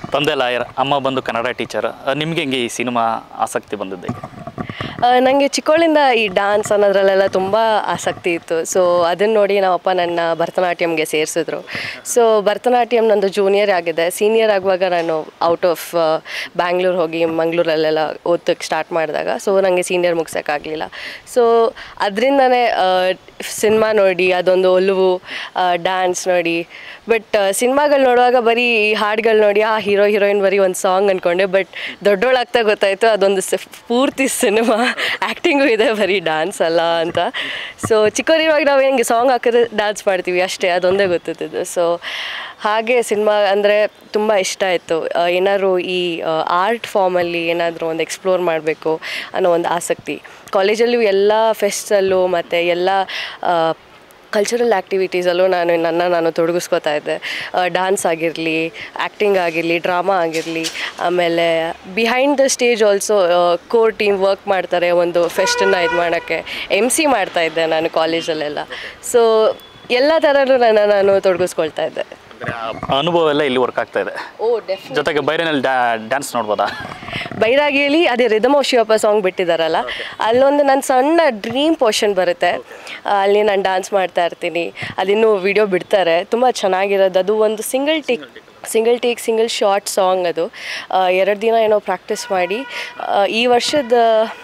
ತಂದೆ ಲಾಯರ್ ಅಮ್ಮ ಬಂದು ಕನ್ನಡ ಟೀಚರ್ ನಿಮಗೆ ಹೆಂಗೆ ಈ ಸಿನಿಮಾ ಆಸಕ್ತಿ ಬಂದಿದ್ದೆ ನನಗೆ ಚಿಕ್ಕವಳಿಂದ ಈ ಡ್ಯಾನ್ಸ್ ಅನ್ನೋದ್ರಲ್ಲೆಲ್ಲ ತುಂಬ ಆಸಕ್ತಿ ಇತ್ತು ಸೊ ಅದನ್ನು ನೋಡಿ ನಮ್ಮಪ್ಪ ನನ್ನ ಭರತನಾಟ್ಯಮ್ಗೆ ಸೇರಿಸಿದ್ರು ಸೊ ಭರತನಾಟ್ಯಂ ನಂದು ಜೂನಿಯರ್ ಆಗಿದೆ ಸೀನಿಯರ್ ಆಗುವಾಗ ನಾನು ಔಟ್ ಆಫ್ ಬ್ಯಾಂಗ್ಳೂರ್ ಹೋಗಿ ಮಂಗಳೂರಲ್ಲೆಲ್ಲ ಓದಕ್ಕೆ ಸ್ಟಾರ್ಟ್ ಮಾಡಿದಾಗ ಸೊ ನನಗೆ ಸೀನಿಯರ್ ಮುಗ್ಸೋಕ್ಕಾಗಲಿಲ್ಲ ಸೊ ಅದರಿಂದನೇ ಸಿನಿಮಾ ನೋಡಿ ಅದೊಂದು ಒಲವು ಡ್ಯಾನ್ಸ್ ನೋಡಿ ಬಟ್ ಸಿನಿಮಾಗಳು ನೋಡುವಾಗ ಬರೀ ಈ ಹಾಡುಗಳು ನೋಡಿ ಆ ಹೀರೋ ಹೀರೋಯಿನ್ ಬರೀ ಒಂದು ಸಾಂಗ್ ಅಂದ್ಕೊಂಡೆ ಬಟ್ ದೊಡ್ಡೋಳಾಗ್ತಾ ಗೊತ್ತಾಯಿತು ಅದೊಂದು ಸ ಪೂರ್ತಿ ಸಿನಿಮಾ ಆ್ಯಕ್ಟಿಂಗು ಇದೆ ಬರೀ ಡ್ಯಾನ್ಸ್ ಅಲ್ಲ ಅಂತ ಸೊ ಚಿಕ್ಕವರಿರುವಾಗ ನಾವು ಹೆಂಗೆ ಸಾಂಗ್ ಹಾಕಿದ್ರೆ ಡ್ಯಾನ್ಸ್ ಮಾಡ್ತೀವಿ ಅಷ್ಟೇ ಅದೊಂದೇ ಗೊತ್ತಿದ್ದು ಸೊ ಹಾಗೆ ಸಿನಿಮಾ ಅಂದರೆ ತುಂಬ ಇಷ್ಟ ಆಯಿತು ಏನಾದ್ರು ಈ ಆರ್ಟ್ ಫಾರ್ಮಲ್ಲಿ ಏನಾದರೂ ಒಂದು ಎಕ್ಸ್ಪ್ಲೋರ್ ಮಾಡಬೇಕು ಅನ್ನೋ ಒಂದು ಆಸಕ್ತಿ ಕಾಲೇಜಲ್ಲೂ ಎಲ್ಲ ಫೆಸ್ಟಲ್ಲೂ ಮತ್ತು ಎಲ್ಲ ಕಲ್ಚರಲ್ ಆ್ಯಕ್ಟಿವಿಟೀಸಲ್ಲೂ ನಾನು ನನ್ನ ನಾನು ತೊಡಗಿಸ್ಕೊತಾ ಇದ್ದೆ ಡ್ಯಾನ್ಸ್ ಆಗಿರಲಿ ಆ್ಯಕ್ಟಿಂಗ್ ಆಗಿರಲಿ ಡ್ರಾಮಾ ಆಗಿರಲಿ ಆಮೇಲೆ behind the stage also core team work ಮಾಡ್ತಾರೆ ಒಂದು ಫೆಸ್ಟನ್ನು ಇದು ಮಾಡೋಕ್ಕೆ ಎಮ್ ಸಿ ಮಾಡ್ತಾಯಿದ್ದೆ ನಾನು ಕಾಲೇಜಲ್ಲೆಲ್ಲ ಸೊ ಎಲ್ಲ ಥರನೂ ನನ್ನ ನಾನು ತೊಡಗಿಸ್ಕೊಳ್ತಾ ಇದ್ದೆ ಅನುಭವ ಎಲ್ಲ ಇಲ್ಲಿ ವರ್ಕ್ ಆಗ್ತಾ ಇದೆ ಓ ಡೆಫ್ ಜೊತೆಗೆ ಬೈರನಲ್ಲಿ ಡ್ಯಾನ್ಸ್ ನೋಡ್ಬೋದಾ ಬೈರಾಗಿಯಲ್ಲಿ ಅದೇ ರಿದಮ್ ಶಿವಪ್ಪ ಸಾಂಗ್ ಬಿಟ್ಟಿದ್ದಾರಲ್ಲ ಅಲ್ಲೊಂದು ನನ್ನ ಸಣ್ಣ ಡ್ರೀಮ್ ಪೋರ್ಷನ್ ಬರುತ್ತೆ ಅಲ್ಲಿ ನಾನು ಡ್ಯಾನ್ಸ್ ಮಾಡ್ತಾ ಇರ್ತೀನಿ ಅದಿನ್ನೂ ವಿಡಿಯೋ ಬಿಡ್ತಾರೆ ತುಂಬ ಚೆನ್ನಾಗಿರೋದು ಅದು ಒಂದು single take single take single short song ಅದು ಎರಡು ದಿನ ಏನೋ ಪ್ರಾಕ್ಟೀಸ್ ಮಾಡಿ ಆ, ಈ ವರ್ಷದ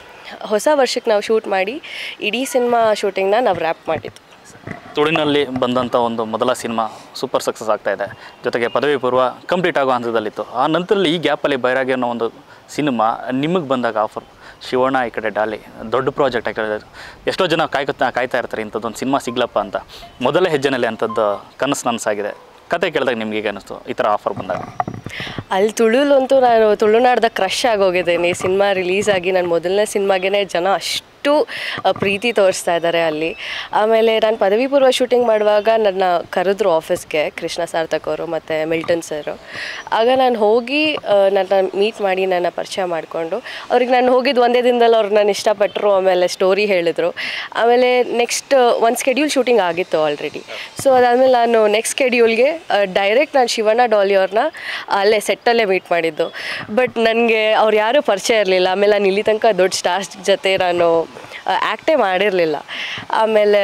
ಹೊಸ ವರ್ಷಕ್ಕೆ ನಾವು ಶೂಟ್ ಮಾಡಿ ಇಡೀ ಸಿನಿಮಾ ಶೂಟಿಂಗ್ನ ನಾವು ರ್ಯಾಪ್ ಮಾಡಿದ್ದು ತುಳುವಿನಲ್ಲಿ ಬಂದಂಥ ಒಂದು ಮೊದಲ ಸಿನಿಮಾ ಸೂಪರ್ ಸಕ್ಸಸ್ ಆಗ್ತಾ ಇದೆ ಜೊತೆಗೆ ಪದವಿ ಪೂರ್ವ ಕಂಪ್ಲೀಟ್ ಆಗೋ ಹಂತದಲ್ಲಿತ್ತು ಆ ನಂತರದಲ್ಲಿ ಈ ಗ್ಯಾಪಲ್ಲಿ ಬೈರಾಗಿ ಅನ್ನೋ ಒಂದು ಸಿನಿಮಾ ನಿಮಗೆ ಬಂದಾಗ ಆಫರ್ ಶಿವಣ್ಣ ಈ ಕಡೆ ಡಾಲಿ ದೊಡ್ಡ ಪ್ರಾಜೆಕ್ಟ್ ಆಗಿರೋದು ಎಷ್ಟೋ ಜನ ಕಾಯ್ಕೊತಾ ಕಾಯ್ತಾ ಇರ್ತಾರೆ ಇಂಥದ್ದೊಂದು ಸಿನಿಮಾ ಸಿಗ್ಲಪ್ಪ ಅಂತ ಮೊದಲ ಹೆಜ್ಜೆನಲ್ಲಿ ಅಂಥದ್ದು ಕನಸು ನನಸಾಗಿದೆ ಕತೆ ಕೇಳಿದಾಗ ನಿಮ್ಗೆ ಹೇಗೆ ಅನ್ನಿಸ್ತು ಈ ಥರ ಆಫರ್ ಬಂದಾಗ ಅಲ್ಲಿ ತುಳುಲಂತೂ ನಾನು ತುಳುನಾಡ್ದ ಕ್ರಶ್ ಆಗೋಗಿದ್ದೀನಿ ಸಿನಿಮಾ ರಿಲೀಸ್ ಆಗಿ ನನ್ನ ಮೊದಲನೇ ಸಿನಿಮಾಗೆ ಜನ ಅಷ್ಟು ಆ, ಪ್ರೀತಿ ತೋರಿಸ್ತಾ ಇದ್ದಾರೆ ಅಲ್ಲಿ ಆಮೇಲೆ ನಾನು ಪದವಿ ಪೂರ್ವ ಶೂಟಿಂಗ್ ಮಾಡುವಾಗ ನನ್ನ ಕರೆದ್ರು ಆಫೀಸ್ಗೆ ಕೃಷ್ಣ ಸಾರ್ಥಕ್ ಅವರು ಮತ್ತು ಮಿಲ್ಟನ್ ಸರು ಆಗ ನಾನು ಹೋಗಿ ಆ, ನನ್ನ ಮೀಟ್ ಮಾಡಿ ನನ್ನ ಪರಿಚಯ ಮಾಡಿಕೊಂಡು ಅವ್ರಿಗೆ ನಾನು ಹೋಗಿದ್ದು ಒಂದೇ ದಿನದಲ್ಲಿ ಅವ್ರು ನಾನು ಇಷ್ಟಪಟ್ಟರು ಆಮೇಲೆ ಸ್ಟೋರಿ ಹೇಳಿದರು ಆಮೇಲೆ ನೆಕ್ಸ್ಟ್ ಒಂದು ಸ್ಕೆಡ್ಯೂಲ್ ಶೂಟಿಂಗ್ ಆಗಿತ್ತು ಆಲ್ರೆಡಿ ಸೊ ಅದಾದಮೇಲೆ ನಾನು ನೆಕ್ಸ್ಟ್ ಸ್ಕೆಡ್ಯೂಲ್ಗೆ ಡೈರೆಕ್ಟ್ ನಾನು ಶಿವಣ್ಣ ಡಾಲಿ ಅವ್ರನ್ನ ಅಲ್ಲೇ ಸೆಟ್ಟಲ್ಲೇ ಮೀಟ್ ಮಾಡಿದ್ದು ಬಟ್ ನನಗೆ ಅವ್ರು ಯಾರೂ ಪರಿಚಯ ಇರಲಿಲ್ಲ ಆಮೇಲೆ ನಾನು ಇಲ್ಲಿ ತನಕ ದೊಡ್ಡ ಸ್ಟಾರ್ಸ್ ಜೊತೆ ನಾನು ಆ್ಯಕ್ಟೇ ಮಾಡಿರಲಿಲ್ಲ ಆಮೇಲೆ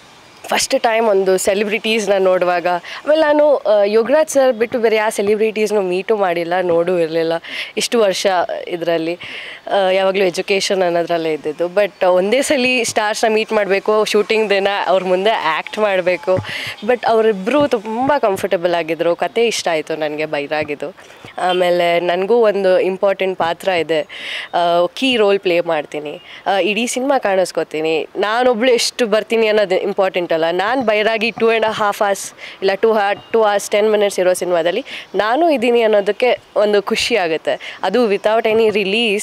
ಫಸ್ಟ್ ಟೈಮ್ ಒಂದು ಸೆಲಿಬ್ರಿಟೀಸ್ನ ನೋಡುವಾಗ ಆಮೇಲೆ ನಾನು ಆ, ಯೋಗರಾಜ್ ಸರ್ ಬಿಟ್ಟು ಬೇರೆ ಯಾವ ಸೆಲಿಬ್ರಿಟೀಸ್ನು ಮೀಟು ಮಾಡಿಲ್ಲ ನೋಡೂ ಇರಲಿಲ್ಲ ಇಷ್ಟು ವರ್ಷ ಇದರಲ್ಲಿ ಯಾವಾಗಲೂ ಎಜುಕೇಷನ್ ಅನ್ನೋದ್ರಲ್ಲೇ ಇದ್ದಿದ್ದು ಬಟ್ ಒಂದೇ ಸಲ ಸ್ಟಾರ್ಸ್ನ ಮೀಟ್ ಮಾಡಬೇಕು ಶೂಟಿಂಗ್ ದಿನ ಅವ್ರ ಮುಂದೆ ಆ್ಯಕ್ಟ್ ಮಾಡಬೇಕು ಬಟ್ ಅವರಿಬ್ಬರು ತುಂಬ ಕಂಫರ್ಟಬಲ್ ಆಗಿದ್ದರು ಕತೆ ಇಷ್ಟ ಆಯಿತು ನನಗೆ ಬೈರಾಗಿದ್ದು ಆಮೇಲೆ ನನಗೂ ಒಂದು ಇಂಪಾರ್ಟೆಂಟ್ ಪಾತ್ರ ಇದೆ ಕೀ ರೋಲ್ ಪ್ಲೇ ಮಾಡ್ತೀನಿ ಆ, ಇಡೀ ಸಿನಿಮಾ ಕಾಣಿಸ್ಕೊತೀನಿ ನಾನೊಬ್ಳು ಎಷ್ಟು ಬರ್ತೀನಿ ಅನ್ನೋದು ಇಂಪಾರ್ಟೆಂಟ್ ಅಲ್ಲ ನಾನು Bairagee two and half hours ಇಲ್ಲ ಟೂ ಹಾ ಟೂ ಅವರ್ಸ್ ಟೆನ್ ಮಿನಿಟ್ಸ್ ಇರೋ ಸಿನಿಮಾದಲ್ಲಿ ನಾನು ಇದ್ದೀನಿ ಅನ್ನೋದಕ್ಕೆ ಒಂದು ಖುಷಿ ಆಗುತ್ತೆ ಅದು ವಿತೌಟ್ ಎನಿ ರಿಲೀಸ್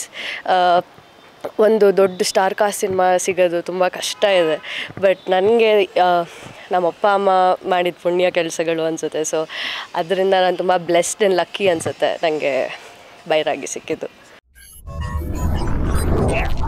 ಒಂದು ದೊಡ್ಡ ಸ್ಟಾರ್ ಕಾಸ್ಟ್ ಸಿನಿಮಾ ಸಿಗೋದು ತುಂಬ ಕಷ್ಟ ಇದೆ ಬಟ್ ನನಗೆ ನಮ್ಮಪ್ಪ ಅಮ್ಮ ಮಾಡಿದ ಪುಣ್ಯ ಕೆಲಸಗಳು ಅನಿಸುತ್ತೆ ಸೊ ಅದರಿಂದ ನಾನು ತುಂಬ ಬ್ಲೆಸ್ಡ್ ಆ್ಯಂಡ್ ಲಕ್ಕಿ ಅನಿಸುತ್ತೆ ನನಗೆ ಬೈರಾಗಿ ಸಿಕ್ಕಿದ್ದು